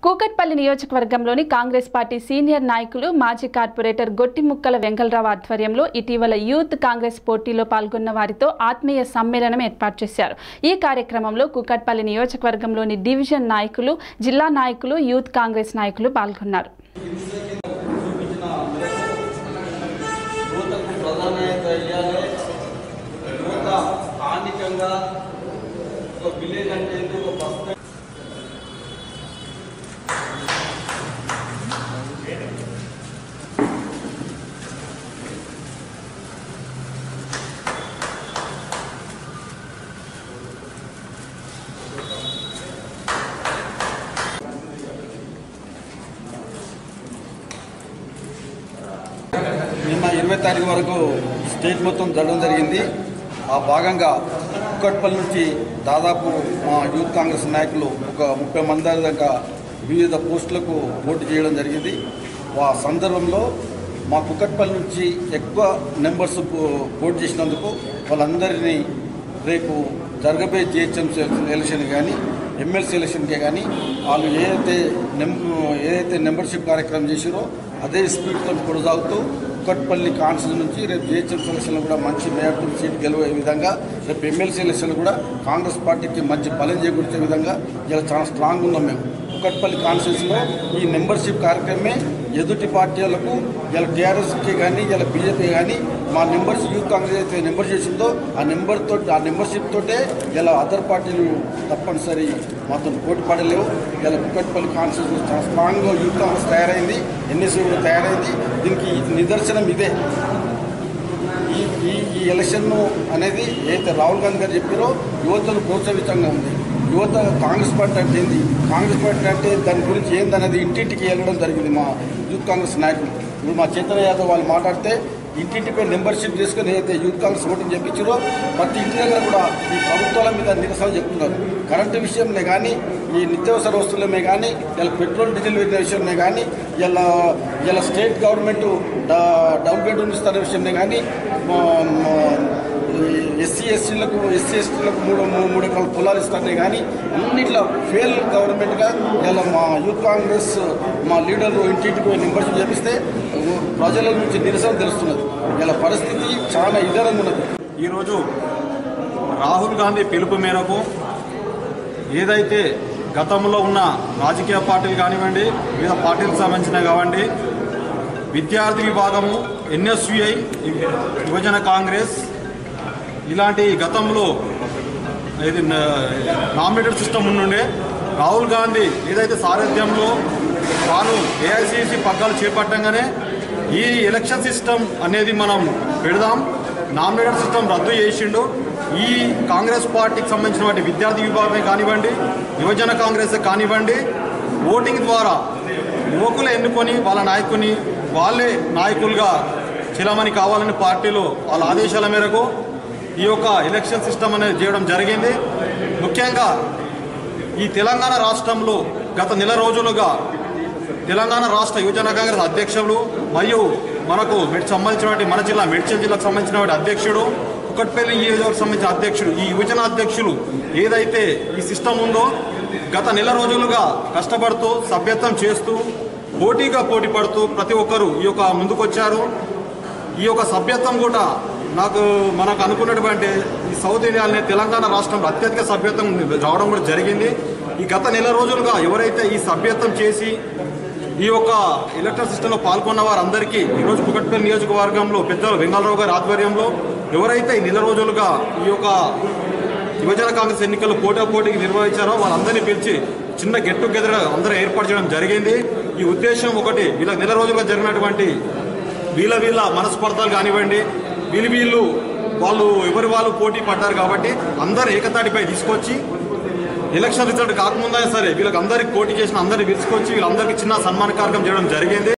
కూకట్పల్లి నియోజకవర్గంలోని Congress party senior నాయకులు మాజీ కార్పొరేటర్ గొట్టిముక్కల వెంకలరావు ఆధ్వర్యంలో ఇటీవల యూత్ కాంగ్రెస్ పోటీలో పాల్గొన్న వారితో ఆత్మీయ సమ్మేళనం ఏర్పాటు చేశారు ఈ కార్యక్రమంలో కూకట్పల్లి నియోజకవర్గంలోని డివిజన్ నాయకులు జిల్లా నాయకులు యూత్ కాంగ్రెస్ నాయకులు పాల్గొన్నారు యువతకు ప్రాధాన్యత ఇవ్వాలి యువత స్థానికంగా ఒక విలేజ్ అంటే ఏంటి, ఒక బస్ నిన్న ఇరవై తారీఖు వరకు స్టేట్ మొత్తం జరగడం జరిగింది ఆ భాగంగా కుక్కట్పల్లి నుంచి దాదాపు మా యూత్ కాంగ్రెస్ నాయకులు ఒక ముప్పై మంది దాకా వివిధ పోస్టులకు పోటీ చేయడం జరిగింది ఆ సందర్భంలో మా కుక్కట్పల్లి నుంచి ఎక్కువ నెంబర్స్ పో- పోటీ చేసినందుకు వాళ్ళందరినీ రేపు జరగబోయే జిహెచ్ఎంసీ ఎలక్షన్ కానీ ఎమ్మెల్సీ ఎలక్షన్కే కానీ వాళ్ళు ఏదైతే నెం ఏదైతే మెంబర్షిప్ కార్యక్రమం చేసిరో అదే స్పీడ్తో కొనసాగుతూ కుక్కట్పల్లి కాన్స్టిట్యూన్ నుంచి రేపు జిహెచ్ఎంసీ ఎలక్షన్లో కూడా మంచి మేయర్ సీట్ గెలివే విధంగా రేపు ఎమ్మెల్సీ ఎలక్షన్లు కూడా కాంగ్రెస్ పార్టీకి మంచి బలం చేకూర్చే విధంగా ఇలా చాలా స్ట్రాంగ్ ఉన్నాం మేము కుక్కట్పల్లి కాన్స్టిట్యూన్సీలో ఈ మెంబర్షిప్ కార్యక్రమమే ఎదుటి పార్టీలకు ఇలా టీఆర్ఎస్కి కానీ ఇలా బీజేపీ కానీ మా నెంబర్స్ యూత్ కాంగ్రెస్ అయితే నెంబర్ చేసిందో ఆ నెంబర్ తోటి ఆ నెంబర్షిప్ తోటే ఇలా అదర్ పార్టీలు తప్పనిసరి మాతో పోటీ పడలేవు ఇలా కుక్కట్పల్లి కాన్స్టిట్యూషన్ చాలా స్ట్రాంగ్గా యూత్ కాంగ్రెస్ తయారైంది ఎన్ఎస్సీ కూడా తయారైంది దీనికి నిదర్శనం ఇదే ఈ ఈ ఈ ఎలక్షన్ అనేది ఏదైతే రాహుల్ గాంధీ గారు చెప్పారో యువతను ప్రోత్సహితంగా ఉంది యువత కాంగ్రెస్ పార్టీ అంటే ఏంది కాంగ్రెస్ పార్టీ అంటే దాని గురించి ఏందనేది ఇంటింటికి వెళ్ళడం జరిగింది మా యూత్ కాంగ్రెస్ నాయకులు ఇప్పుడు మా చైతన్య యాదవ్ వాళ్ళు మాట్లాడితే ఇంటింటిపై మెంబర్షిప్ చేసుకుని ఏదైతే యూత్ కాంగ్రెస్ ఓటింగ్ చెప్పించారో ప్రతి ఇంటి దగ్గర కూడా ఈ ప్రభుత్వాల మీద నిరసన చెప్తున్నారు కరెంటు విషయంలో కానీ ఈ నిత్యావసర వస్తువులమే కానీ ఇలా పెట్రోల్ డీజిల్ పెట్టిన విషయమే కానీ ఇలా ఇలా స్టేట్ గవర్నమెంట్ డౌన్ బెడ్రూమ్ ఇస్తున్న విషయమే కానీ ఎస్సీ ఎస్టీలకు ఎస్సీ ఎస్టీలకు మూడు మూడు మూడు ఎకరాల పొలాలు ఇస్తానే కానీ అన్నిట్లో ఫెయిల్ గవర్నమెంట్గా ఇలా మా యూత్ కాంగ్రెస్ మా లీడర్లు ఇంటింటికి పోయి మెంబర్షిప్ చేపిస్తే ప్రజల నుంచి నిరసన తెలుస్తున్నది ఇలా పరిస్థితి చాలా ఇదరంగా ఉన్నది ఈరోజు రాహుల్ గాంధీ పిలుపు మేరకు ఏదైతే గతంలో ఉన్న రాజకీయ పార్టీలు కానివ్వండి వివిధ పార్టీలకు సంబంధించినవి కావండి విద్యార్థి విభాగము ఎన్ఎస్యుఐ యువజన కాంగ్రెస్ ఇలాంటి గతంలో ఇది నామినేటెడ్ సిస్టమ్ ఉండే రాహుల్ గాంధీ ఏదైతే సారథ్యంలో తాను ఏఐసిసి పగ్గాలు చేపట్టంగానే ఈ ఎలక్షన్ సిస్టమ్ అనేది మనం పెడదాం నామినేటెడ్ సిస్టమ్ రద్దు చేసిండు ఈ కాంగ్రెస్ పార్టీకి సంబంధించిన వాటి విద్యార్థి విభాగమే కానివ్వండి యువజన కాంగ్రెస్ కానివ్వండి ఓటింగ్ ద్వారా యువకులు ఎన్నుకొని వాళ్ళ నాయకుని వాళ్ళే నాయకులుగా చిలమని కావాలని పార్టీలో వాళ్ళ ఆదేశాల మేరకు ఈ యొక్క ఎలక్షన్ సిస్టమ్ అనేది చేయడం జరిగింది ముఖ్యంగా ఈ తెలంగాణ రాష్ట్రంలో గత నెల రోజులుగా తెలంగాణ రాష్ట్ర యువజన కాంగ్రెస్ అధ్యక్షులు మరియు మనకు మెడ్ సంబంధించినటువంటి మన జిల్లా మెడ్చల్ జిల్లాకు సంబంధించినటువంటి అధ్యక్షుడు కుక్కట్పల్లి నియోజకవర్గం సంబంధించిన అధ్యక్షుడు ఈ యువజన అధ్యక్షులు ఏదైతే ఈ సిస్టమ్ ఉందో గత నెల రోజులుగా కష్టపడుతూ సభ్యత్వం చేస్తూ పోటీగా పోటీ పడుతూ ప్రతి ఒక్కరూ ఈ యొక్క ముందుకొచ్చారు ఈ యొక్క సభ్యత్వం కూడా నాకు మనకు అనుకున్నటువంటి ఈ సౌత్ ఇండియాలోనే తెలంగాణ రాష్ట్రంలో అత్యధిక సభ్యత్వం రావడం కూడా జరిగింది ఈ గత నెల రోజులుగా ఎవరైతే ఈ సభ్యత్వం చేసి ఈ యొక్క ఎలక్ట్రల్ సిస్టంలో పాల్గొన్న వారందరికీ ఈరోజు కుకట్పల్లి నియోజకవర్గంలో పెద్దలు వెంగళరావు గారి ఆధ్వర్యంలో ఎవరైతే ఈ నెల రోజులుగా ఈ యొక్క యువజన కాంగ్రెస్ ఎన్నికలు పోటా పోటీకి నిర్వహించారో వాళ్ళందరినీ పిలిచి చిన్న గెట్ టుగెదర్ అందరూ ఏర్పాటు చేయడం జరిగింది ఈ ఉద్దేశం ఒకటి వీళ్ళ నెల రోజులుగా జరిగినటువంటి వీళ్ళ వీళ్ళ మనస్పర్ధలు కానివ్వండి వీళ్ళు వీళ్ళు వాళ్ళు ఎవరి వాళ్ళు పోటీ పడ్డారు కాబట్టి అందరు ఏకతాటిపై తీసుకొచ్చి ఎలక్షన్ రిజల్ట్ కాకముందైనా సరే వీళ్ళకి అందరికి పోటీ చేసిన అందరిని పిలుచుకొచ్చి వీళ్ళందరికీ చిన్న సన్మాన కార్యక్రమం చేయడం జరిగింది